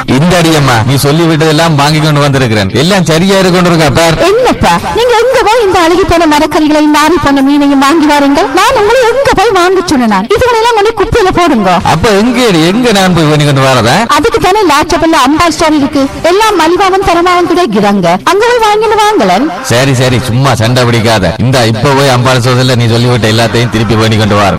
இந்த அடியம்மா நீ சொல்லி விட்டதெல்லாம் வாங்கி கொண்டு வந்திருக்கிறேன் எல்லாம் சரியா இருக்கு கொண்டு இருக்கா பார் என்னப்பா நீங்க எங்க போய் இந்த அழுகி போன மரக்கறிகளையும் நாரி போன மீனையும் வாங்கி வாருங்கள் நான் உங்களை எங்க போய் வாங்க சொன்னேன் இதுகளெல்லாம் கொண்டு குப்பையில போடுங்க அப்ப எங்க எங்க நான் போய் பண்ணி கொண்டு வரதா அதுக்கு தானே லாச்சபல்ல அம்பா ஸ்டோர் இருக்கு எல்லாம் மலிவாவும் தரமாவும் கிடைக்கிறாங்க அங்க போய் வாங்கிட்டு வாங்கலன் சரி சரி சும்மா சண்டை பிடிக்காத இந்த இப்ப போய் அம்பாள் சோதல நீ சொல்லிவிட்ட எல்லாத்தையும் திருப்பி பண்ணி கொண்டு வர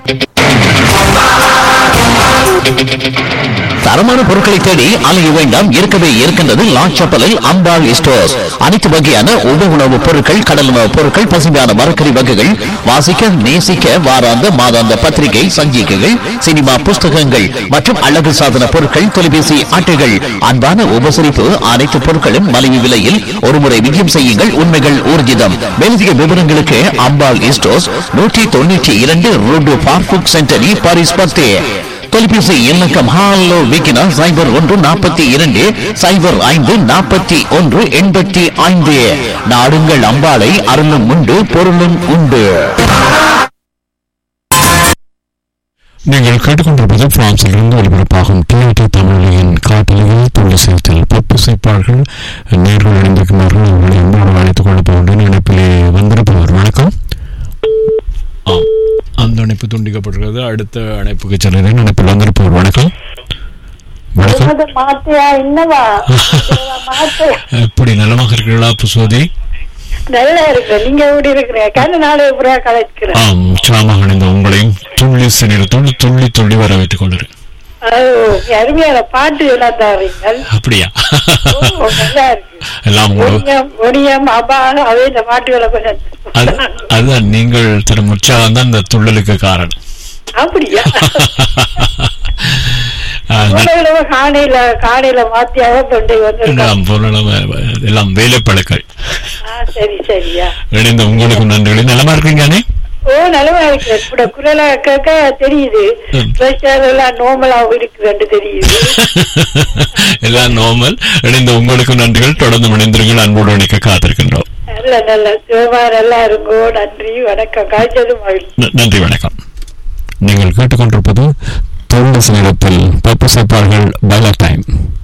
தரமான பொருட்களை தேடி அலைய வேண்டாம் இருக்கவே இருக்கின்றது லாச்சப்பலில் அம்பாள் ஸ்டோர்ஸ் அனைத்து வகையான உப உணவுப் பொருட்கள் கடல் உணவுப் பொருட்கள் பசுமையான மரக்கறி வகைகள் வாசிக்க நேசிக்க வாராந்த மாதாந்த பத்திரிகை சஞ்சிகைகள் சினிமா புஸ்தகங்கள் மற்றும் அழகு சாதன பொருட்கள் தொலைபேசி அட்டைகள் அன்பான உபசரிப்பு அனைத்து பொருட்களும் மலிவு விலையில் ஒருமுறை விஜயம் செய்யுங்கள் உண்மைகள் ஊர்ஜிதம் மேலதிக விவரங்களுக்கு அம்பாள் ஸ்டோர்ஸ் நூற்றி தொண்ணூற்றி இரண்டு ரோடு பார்புக் சென்டரி பாரிஸ் பத்தே தொலைபேசி இலக்கம் ஹாலோ விக்கினா சைபர் ஒன்று நாற்பத்தி இரண்டு சைபர் ஐந்து நாற்பத்தி ஒன்று எண்பத்தி ஐந்து நாடுங்கள் அம்பாளை அருளும் உண்டு பொருளும் உண்டு நீங்கள் கேட்டுக்கொண்டிருப்பது பிரான்சிலிருந்து ஒலிபரப்பாகும் டிஐடி தமிழின் காட்டலையில் தொழிற்சேத்தில் பப்பு செய்ப்பார்கள் நேர்கள் இணைந்திருக்கிறார்கள் அவர்களை அன்போடு அழைத்துக் கொள்ளப் போகின்றேன் இணைப்பிலே வந்திருப்பவர் வணக்கம் ஆம் அந்த அணைப்பு துண்டிக்கப்பட்டிருக்கிறது அடுத்த அணைப்புக்கு செல்கிறேன் இணைப்பில் வந்திருப்பவர் வணக்கம் வணக்கம் என்னது மாத்தியா என்னவா மாத்தியா எப்படி நலமாக இருக்கிறீர்களா புசோதி நல்லா இருக்கு நீங்க எப்படி இருக்கிறீங்க கண்ணு நாளை புறா கலைக்கிறேன் ஆம் உற்சாகமாக இணைந்த உங்களையும் துள்ளி சிறிது துள்ளி துள்ளி துள்ளி வரவேற்றுக் கொள்கிறேன் அருமையான பாட்டு எல்லாம் தர்றீங்க அப்படியா ஓ, நல்லா இருக்கு எல்லாம் உங்களோட ஒடியம் ஒடியம் அபா அவை இந்த பாட்டுகளை கொஞ்சம் அது அதுதான் நீங்கள் தரும் உற்சாகம் தான் இந்த துள்ளலுக்கு காரணம் அப்படியா ஆஹ் நல்- உணவுல காணையில காணையில மாத்தியாக தொண்டை வந்து எல்லாம் பொருளும் எல்லாம் வேலைப்பழக்கள் சரி சரியா இணைந்த உங்களுக்கு நன்றிகள் நலமா இருக்கீங்கண்ணே ஓ நலமா இருக்கு கூட குரலா கேட்க தெரியுது ம். பிரஷர் எல்லாம் நோமலா இருக்குன்னு தெரியுது எல்லாம் நார்மல் இணைந்த உங்களுக்கு நன்றிகள் தொடர்ந்து இணைந்திருங்கள் அன்போடு இணைக்க காத்திருக்கின்றோம் நல்ல நல்ல சிவமா நல்லா இருங்கோ நன்றி வணக்கம் காய்ச்சது மகிழ்ச்சி ந- நன்றி வணக்கம் நீங்கள் கேட்டுக்கொண்டிருப்பது தொழில் நேரத்தில் பப்பு செய்ப்பார்கள் பைலா டைம்